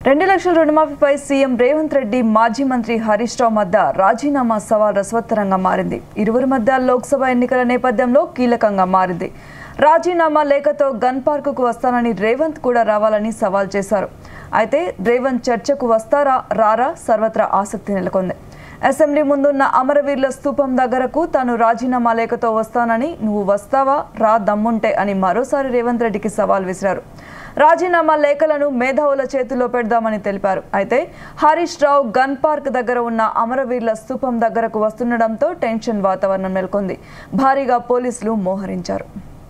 రెండు లక్షల రుణమాఫీపై సీఎం రేవంత్ రెడ్డి మాజీ మంత్రి హరీష్ రావు మధ్య రాజీనామా సవాల్ రసవత్తరంగా మారింది ఇరువురి మధ్య లోక్సభ ఎన్నికల నేపథ్యంలో కీలకంగా మారింది రాజీనామా లేఖతో గన్ పార్కుకు వస్తానని రేవంత్ కూడా రావాలని సవాల్ చేశారు అయితే రేవంత్ చర్చకు వస్తారా రారా సర్వత్రా ఆసక్తి నెలకొంది అసెంబ్లీ ముందున్న అమరవీరుల స్తూపం దగ్గరకు తాను రాజీనామా లేఖతో వస్తానని నువ్వు వస్తావా రా దమ్ముంటే అని మరోసారి రేవంత్ రెడ్డికి సవాల్ విసిరారు రాజీనామా లేఖలను మేధావుల చేతిలో పెడదామని తెలిపారు అయితే హరీష్ రావు గన్ పార్క్ దగ్గర ఉన్న అమరవీరుల స్తూపం దగ్గరకు వస్తుండడంతో టెన్షన్ వాతావరణం నెలకొంది భారీగా పోలీసులు మోహరించారు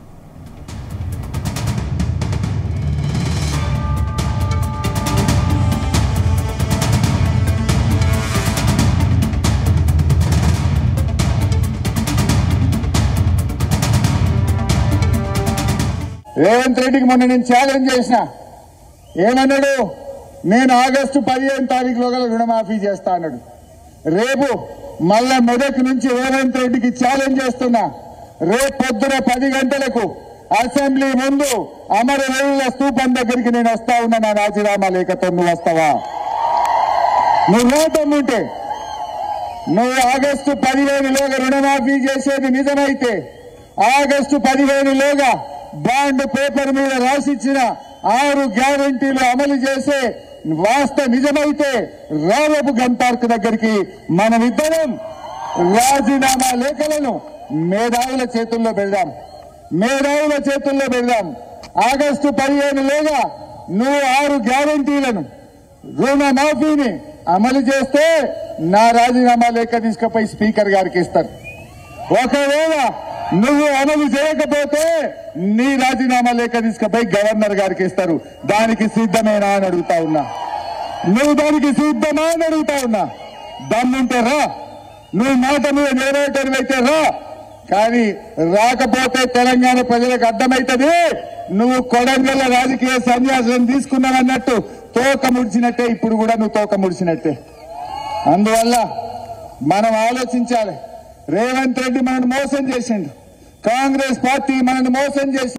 రేవంత్ రెడ్డికి మొన్న నేను ఛాలెంజ్ చేసిన ఏమన్నాడు నేను ఆగస్టు పదిహేను తారీఖులో గల రుణమాఫీ చేస్తా అన్నాడు రేపు మళ్ళా మెదక్ నుంచి రేవంత్ రెడ్డికి ఛాలెంజ్ చేస్తున్నా రేపు పొద్దున పది గంటలకు అసెంబ్లీ ముందు అమరవీరుల స్తూపం దగ్గరికి నేను వస్తా ఉన్నా నా రాజీనామా లేఖతో నువ్వు వస్తావా నువ్వు రేపమ్ముంటే నువ్వు ఆగస్టు పదిహేనులోగా రుణమాఫీ చేసేది నిజమైతే ఆగస్టు పదిహేనులోగా బాండ్ పేపర్ మీద రాసిచ్చిన ఆరు గ్యారంటీలు అమలు చేసే వాస్త నిజమైతే రావపు గన్ పార్క్ దగ్గరికి మనమిద్దరం రాజీనామా లేఖలను మేధావుల చేతుల్లో పెడదాం మేధావుల చేతుల్లో పెడదాం ఆగస్టు పదిహేనులోగా నువ్వు ఆరు గ్యారంటీలను రుణమాఫీని అమలు చేస్తే నా రాజీనామా లేఖ తీసుకుపోయి స్పీకర్ గారికి ఇస్తారు ఒకవేళ నువ్వు అమలు చేయకపోతే నీ రాజీనామా లేఖ తీసుకుపోయి గవర్నర్ గారికి ఇస్తారు దానికి సిద్ధమేనా అని అడుగుతా ఉన్నా నువ్వు దానికి సిద్ధమా అని అడుగుతా ఉన్నా దమ్ముంటే రా నువ్వు మాట మీద నెరవేటైతే రా కానీ రాకపోతే తెలంగాణ ప్రజలకు అర్థమైతది నువ్వు కొడంగల్ల రాజకీయ సన్యాసం తీసుకున్నావన్నట్టు తోక ముడిచినట్టే ఇప్పుడు కూడా నువ్వు తోక ముడిచినట్టే అందువల్ల మనం ఆలోచించాలి రేవంత్ రెడ్డి మనల్ని మోసం చేసిండు కాంగ్రెస్ పార్టీ మనల్ని మోసం చేసి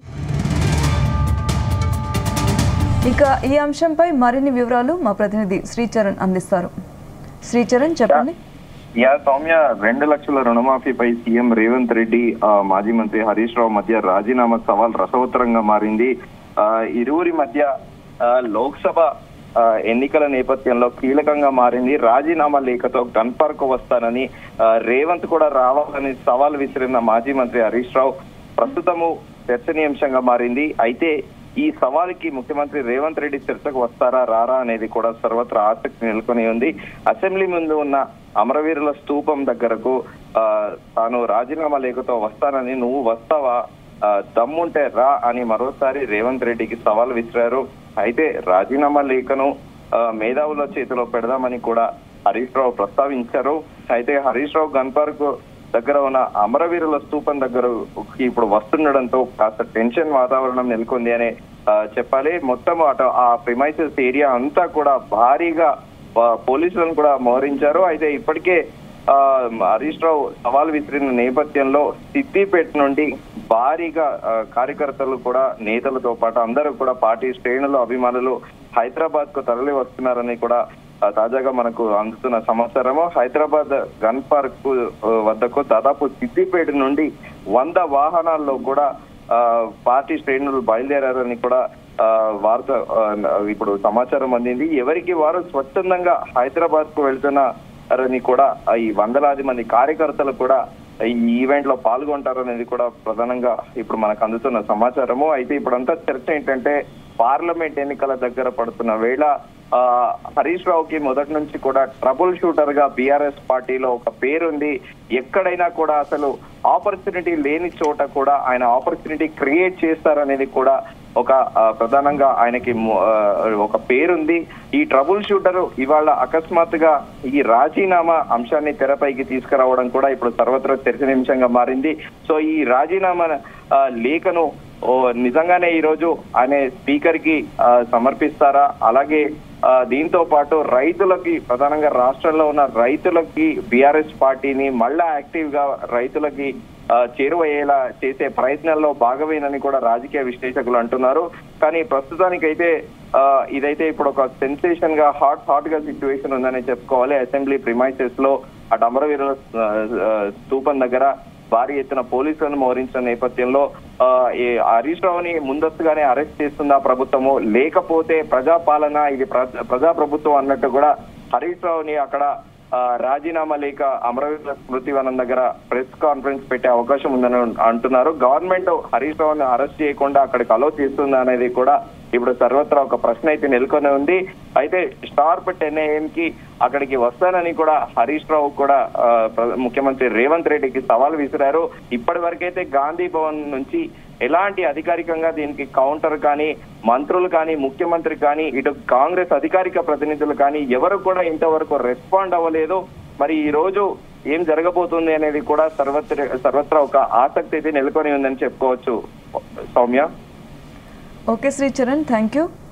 ఇక ఈ అంశంపై మరిన్ని వివరాలు మా ప్రతినిధి శ్రీచరణ్ అందిస్తారు శ్రీచరణ్ చెప్పండి యా సౌమ్య రెండు లక్షల రుణమాఫీపై సీఎం రేవంత్ రెడ్డి ఆ, మాజీ మంత్రి హరీష్ రావు మధ్య రాజీనామా సవాల్ రసవత్తరంగా మారింది ఆ, ఇరువురి మధ్య ఆ, లోక్సభ ఆ, ఎన్నికల నేపథ్యంలో కీలకంగా మారింది రాజీనామా లేఖతో గన్ పార్క్ వస్తానని ఆ, రేవంత్ కూడా రావాలని సవాల్ విసిరిన మాజీ మంత్రి హరీష్ రావు ప్రస్తుతము చర్చనీయాంశంగా మారింది అయితే ఈ సవాలుకి ముఖ్యమంత్రి రేవంత్ రెడ్డి చర్చకు వస్తారా రారా అనేది కూడా సర్వత్రా ఆసక్తి నెలకొని ఉంది అసెంబ్లీ ముందు ఉన్న అమరవీరుల స్తూపం దగ్గరకు ఆ, తాను రాజీనామా లేఖతో వస్తానని నువ్వు వస్తావా ఆ, దమ్ముంటే రా అని మరోసారి రేవంత్ రెడ్డికి సవాల్ విసిరారు అయితే రాజీనామా లేఖను ఆ, మేధావుల చేతిలో పెడదామని కూడా హరీష్ రావు ప్రస్తావించారు అయితే హరీష్ రావు గన్ పార్క్ దగ్గర ఉన్న అమరవీరుల స్తూపం దగ్గర ఇప్పుడు వస్తుండడంతో కాస్త టెన్షన్ వాతావరణం నెలకొంది అనే ఆ, చెప్పాలి మొత్తం అటు ఆ ప్రిమైసెస్ ఏరియా అంతా కూడా భారీగా ఆ, పోలీసులను కూడా మోహరించారు అయితే ఇప్పటికే ఆ, హరీష్ రావు సవాల్ విసిరిన నేపథ్యంలో సిద్దిపేట నుండి భారీగా ఆ, కార్యకర్తలు కూడా నేతలతో పాటు అందరూ కూడా పార్టీ శ్రేణులు అభిమానులు హైదరాబాద్ కు తరలి వస్తున్నారని కూడా ఆ, తాజాగా మనకు అందుతున్న సమాచారము హైదరాబాద్ గన్ పార్క్ కు, ఆ, వద్దకు దాదాపు సిద్దిపేట నుండి వంద వాహనాల్లో కూడా ఆ, పార్టీ శ్రేణులు బయలుదేరారని కూడా ఆ, వార్త ఆ, ఇప్పుడు సమాచారం అందింది ఎవరికి వారు స్వచ్ఛందంగా హైదరాబాద్ కు వెళ్తున్నారని కూడా ఆ, ఈ వందలాది మంది కార్యకర్తలు కూడా ఈ ఈవెంట్ లో పాల్గొంటారనేది కూడా ప్రధానంగా ఇప్పుడు మనకు అందుతున్న సమాచారము అయితే ఇప్పుడంతా చర్చ ఏంటంటే పార్లమెంట్ ఎన్నికల దగ్గర పడుతున్న వేళ ఆ, హరీష్ రావుకి మొదటి నుంచి కూడా ట్రబుల్ షూటర్ గా బీఆర్ఎస్ పార్టీలో ఒక పేరుంది ఎక్కడైనా కూడా అసలు ఆపర్చునిటీ లేని చోట కూడా ఆయన ఆపర్చునిటీ క్రియేట్ చేస్తారనేది కూడా ఒక ఆ, ప్రధానంగా ఆయనకి ము- ఆ, ఒక పేరుంది ఈ ట్రబుల్ షూటర్ ఇవాళ అకస్మాత్తుగా ఈ రాజీనామా అంశాన్ని తెరపైకి తీసుకురావడం కూడా ఇప్పుడు సర్వత్రా చర్చనీయాంశంగా మారింది సో ఈ రాజీనామా ఆ, లేఖను ఓ నిజంగానే ఈ రోజు ఆయన స్పీకర్ కి ఆ, సమర్పిస్తారా అలాగే ఆ, దీంతో పాటు రైతులకి ప్రధానంగా రాష్ట్రంలో ఉన్న రైతులకి బీఆర్ఎస్ పార్టీని మళ్ళా యాక్టివ్ గా రైతులకి ఆ, చేరువయ్యేలా చేసే ప్రయత్నాల్లో భాగమేనని కూడా రాజకీయ విశ్లేషకులు అంటున్నారు కానీ ప్రస్తుతానికైతే ఆ, ఇదైతే ఇప్పుడు ఒక సెన్సేషన్ గా హాట్ హాట్ గా సిచ్యువేషన్ ఉందని చెప్పుకోవాలి అసెంబ్లీ ప్రిమైసెస్ లో అటు అమరవీరుల ఆ, ఆ, స్తూపం దగ్గర భారీ ఎత్తున పోలీసులను మోహరించిన నేపథ్యంలో ఆ, ఈ హరీష్ రావుని ముందస్తుగానే అరెస్ట్ చేస్తుందా ప్రభుత్వము లేకపోతే ప్రజాపాలన ఇది ప్ర- ప్రజా ప్రభుత్వం అన్నట్టు కూడా హరీష్ రావుని అక్కడ ఆ, రాజీనామా లేక అమరవీరుల స్మృతి వనం దగ్గర ప్రెస్ కాన్ఫరెన్స్ పెట్టే అవకాశం ఉందని అంటున్నారు గవర్నమెంట్ హరీష్ రావుని అరెస్ట్ చేయకుండా అక్కడికి అలో చేస్తుందా అనేది కూడా ఇప్పుడు సర్వత్రా ఒక ప్రశ్న అయితే నెలకొని ఉంది అయితే షార్ప్ టెన్ ఏఎం కి అక్కడికి వస్తానని కూడా హరీష్ రావు కూడా ఆ, ప్ర- ముఖ్యమంత్రి రేవంత్ రెడ్డికి సవాల్ విసిరారు ఇప్పటి వరకైతే గాంధీ భవన్ నుంచి ఎలాంటి అధికారికంగా దీనికి కౌంటర్ కానీ మంత్రులు కానీ ముఖ్యమంత్రి కానీ ఇటు కాంగ్రెస్ అధికారిక ప్రతినిధులు కానీ ఎవరు కూడా ఇంతవరకు రెస్పాండ్ అవ్వలేదు మరి ఈ రోజు ఏం జరగబోతుంది అనేది కూడా సర్వత్ర సర్వత్రా ఒక ఆసక్తి అయితే నెలకొని ఉందని చెప్పుకోవచ్చు Soumya okay Sricharan thank you